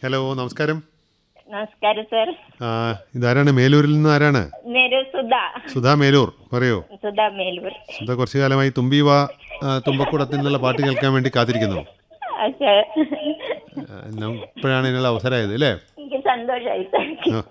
Hello നമസ്കാരം നമസ്കാരം sir ആ, ഇതാരാണ് മേലൂരിൽ നിന്ന് ആരാണ് മേരു സുധ സുധാ മേലൂർ പറയൂ സുധ മേലൂർ സുധ കുറച്ചു കാലമായി തുമ്പീവ ആ, തുമ്പക്കുടത്തിൽ നിന്നുള്ള പാട്ട് കേൾക്കാൻ വേണ്ടി കാത്തിരിക്കുന്നു ആ, സർ ആ, നം- ഇപ്പോഴാണ് ഇതിനുള്ള അവസരമായത് അല്ലേ എനിക്ക് സന്തോഷമായി സർ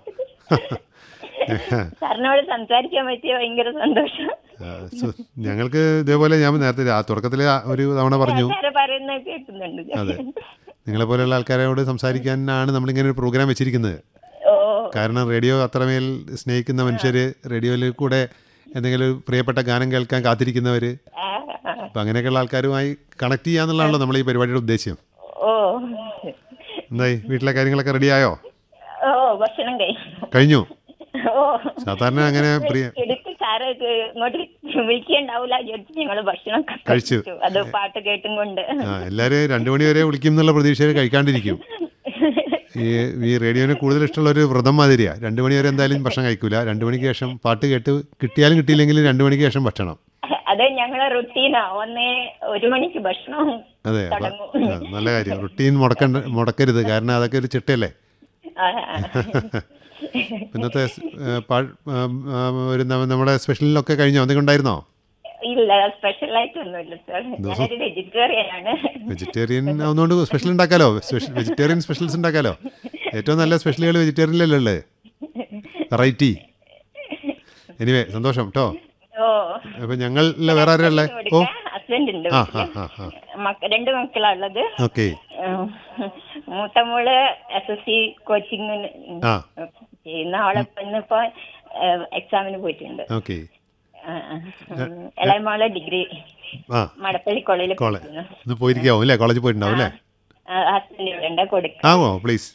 ആ. സാറിനോട് സംസാരിക്കാൻ പറ്റിയ ഭയങ്കര സന്തോഷം ആ, സു- ഞങ്ങൾക്ക് ഇതേപോലെ ഞാൻ നേരത്തെ ആ തുടക്കത്തിൽ ഒരു തവണ പറഞ്ഞു സാറ് പറയുന്നത് കേൾക്കുന്നുണ്ട് അതെ നിങ്ങളെ പോലെയുള്ള ആൾക്കാരോട് സംസാരിക്കാനാണ് നമ്മളിങ്ങനെ ഒരു പ്രോഗ്രാം വെച്ചിരിക്കുന്നത് ഓ കാരണം റേഡിയോ അത്രമേൽ സ്നേഹിക്കുന്ന മനുഷ്യർ റേഡിയോയിൽ കൂടെ എന്തെങ്കിലും ഒരു പ്രിയപ്പെട്ട ഗാനം കേൾക്കാൻ കാത്തിരിക്കുന്നവർ ആ, ആ. അപ്പം അങ്ങനെയൊക്കെയുള്ള ആൾക്കാരുമായി കണക്ട് ചെയ്യാന്നുള്ളതാണല്ലോ നമ്മൾ ഈ പരിപാടിയുടെ ഉദ്ദേശ്യം ഓ എന്തായി വീട്ടിലെ കാര്യങ്ങളൊക്കെ റെഡിയായോ ഓ ഭക്ഷണം കഴി കഴിഞ്ഞു ഓ സാധാരണ അങ്ങനെ പ്രിയ എടുത്ത് സാറ് ഇങ്ങോട്ട് വിളിക്കണ്ടാവൂല വിചാരിച്ച് ഞങ്ങള് ഭക്ഷണം കഴിച്ചു. അത് പാട്ട് കേട്ടും കൊണ്ട് ആ എല്ലാവരും രണ്ടു മണി വരെ വിളിക്കും എന്നുള്ള പ്രതീക്ഷയിൽ കഴിക്കാണ്ടിരിക്കും ഈ ഈ റേഡിയോന് കൂടുതൽ ഇഷ്ടമുള്ള ഒരു വ്രതം മാതിരിയാണ് രണ്ട് മണി വരെ എന്തായാലും ഭക്ഷണം കഴിക്കൂല രണ്ട് മണിക്ക് ശേഷം പാട്ട് കേട്ട് കിട്ടിയാലും കിട്ടിയില്ലെങ്കിലും രണ്ട് മണിക്ക് ശേഷം ഭക്ഷണം അത് ഞങ്ങളെ റുട്ടീനാ ഒന്നേ ഒരു മണിക്ക് ഭക്ഷണം അതെ അപ്പൊ തുടങ്ങും ആ, നല്ല കാര്യം റുട്ടീൻ മുടക്കണ്ട മുടക്കരുത് കാരണം അതൊക്കെ ഒരു ചിട്ടയല്ലേ ആ, ഇന്നത്തെ സ്- ഏ, പാ- ആ, ആ, ഒരു ന- നമ്മുടെ സ്പെഷ്യലിലൊക്കെ കഴിഞ്ഞോ എന്തെങ്കിലും ഉണ്ടായിരുന്നോ ഇല്ല സ്പെഷ്യൽ ആയിട്ടൊന്നുമില്ല സാർ ഞാനൊരു വെജിറ്റേറിയൻ ആണ് വെജിറ്റേറിയൻ ആവുന്നതുകൊണ്ട് സ്പെഷ്യൽ ഉണ്ടാക്കാലോ സ്പെഷ്യൽ വെജിറ്റേറിയൻ സ്പെഷ്യൽസ് ഉണ്ടാക്കാലോ ഏറ്റവും നല്ല സ്പെഷ്യലുകൾ വെജിറ്റേറിയനിലല്ലേ ഉള്ളത് വെറൈറ്റി എനിവേ സന്തോഷം കേട്ടോ ഓ അപ്പം ഞങ്ങളിലെ വേറെ ആരാ ഉള്ളത് ഓ ഹസ്ബൻഡ് ഉണ്ട് ആ വീട്ടില്. ആ ആ ആ മക്ക രണ്ട് മക്കളാ ഉള്ളത് ഓക്കെ ഉം. മൂത്ത മോള് എസ് എസ് സി കോച്ചിങ്ങിന് ആ ചെയ്യുന്ന അവളെ ഇന്നിപ്പോ എക്സാമിന് പോയിട്ടുണ്ട് ഓക്കെ ആ, ആ. ഉം. ഇളയ മോള് ഡിഗ്രി ആ മടപ്പള്ളി കോളേജിൽ കോളേ ഇന്ന് പോയിരിക്കാവും അല്ലേ കോളേജിൽ പോയിട്ടുണ്ടാവും അല്ലേ ഹസ്ബൻഡ് ഇവിടെ ഉണ്ട് കൊടുക്ക ആവോ പ്ലീസ്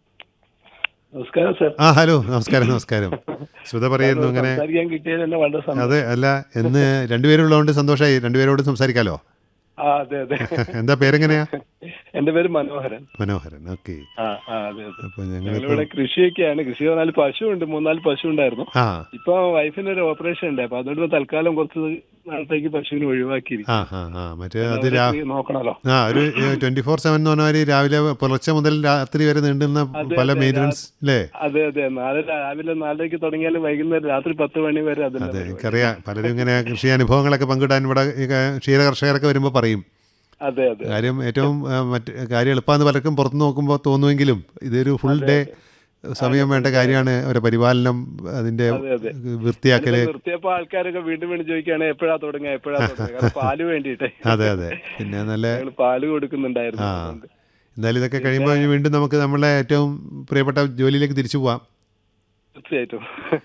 നമസ്കാരം സർ ആ ഹലോ നമസ്കാരം നമസ്കാരം ശ്രുത പറയുന്നു അങ്ങനെ സംസാരിക്കാൻ കിട്ടിയത് തന്നെ വളരെ സന്തോഷം അതെ അല്ല എന്ന് രണ്ടുപേരുള്ളതുകൊണ്ട് സന്തോഷമായി രണ്ടുപേരോട് സംസാരിക്കാലോ ആ അതെ അതെ എന്താ പേരെങ്ങനെയാ എന്റെ പേര് മനോഹരൻ മനോഹരൻ ഓക്കെ ആ ആ അതെ അതെ അപ്പൊ ഞങ്ങളിപ്പോ ഞങ്ങളിവിടെ കൃഷിയൊക്കെയാണ് കൃഷി പറഞ്ഞാൽ പശു ഉണ്ട് മൂന്നാല് പശു ഉണ്ടായിരുന്നു ആ ഇപ്പൊ വൈഫിന് ഒരു ഓപ്പറേഷൻ ഉണ്ട് അപ്പൊ അതുകൊണ്ട് തൽക്കാലം കുറച്ച് നാളത്തേക്ക് പശുവിനെ ഒഴിവാക്കിയിരിക്കും ആ ആ ആ മറ്റേ അത് രാ നോക്കണല്ലോ ആ ഒരു ട്വന്റി ഫോർ സെവൻ എന്ന് പറഞ്ഞാൽ രാവിലെ പുലർച്ചെ മുതൽ രാത്രി വരെ നീണ്ടുന്ന പല മെയിൻ്റനൻസ് അല്ലേ അതെ അതെ നാളെ രാവിലെ നാലരയ്ക്ക് തുടങ്ങിയാൽ വൈകുന്നേരം രാത്രി പത്ത് മണി വരെ അതെ അതിന്റെ എനിക്കറിയാം പലരും ഇങ്ങനെ കൃഷി അനുഭവങ്ങളൊക്കെ പങ്കിടാൻ ഇവിടെ ഈ ക- ക്ഷീര കർഷകരൊക്കെ വരുമ്പോൾ പറയും അതെ അതെ കാര്യം ഏറ്റവും ആ, മറ്റ് കാര്യം എളുപ്പമെന്ന് പലർക്കും പുറത്ത് നോക്കുമ്പോൾ തോന്നുമെങ്കിലും ഇതൊരു ഫുൾ ഡേ സമയം വേണ്ട കാര്യമാണ് ഒരു പരിപാലനം അതിന്റെ അതെ, അതെ. വൃത്തിയാക്കല് നിർത്തിയപ്പോ ആൾക്കാരൊക്കെ വീണ്ടും വീണ്ടും ചോദിക്കുകയാണ് എപ്പോഴാ തുടങ്ങുക എപ്പോഴാ തുടങ്ങുക കാരണം പാല് വേണ്ടിയിട്ടേ അതെ അതെ പിന്നെ നല്ല ഞങ്ങൾ പാല് കൊടുക്കുന്നുണ്ടായിരുന്നു ആ അതുകൊണ്ട്. എന്തായാലും ഇതൊക്കെ കഴിയുമ്പോൾ വീണ്ടും നമുക്ക് നമ്മളെ ഏറ്റവും പ്രിയപ്പെട്ട ജോലിയിലേക്ക് തിരിച്ചു പോവാം തീർച്ചയായിട്ടും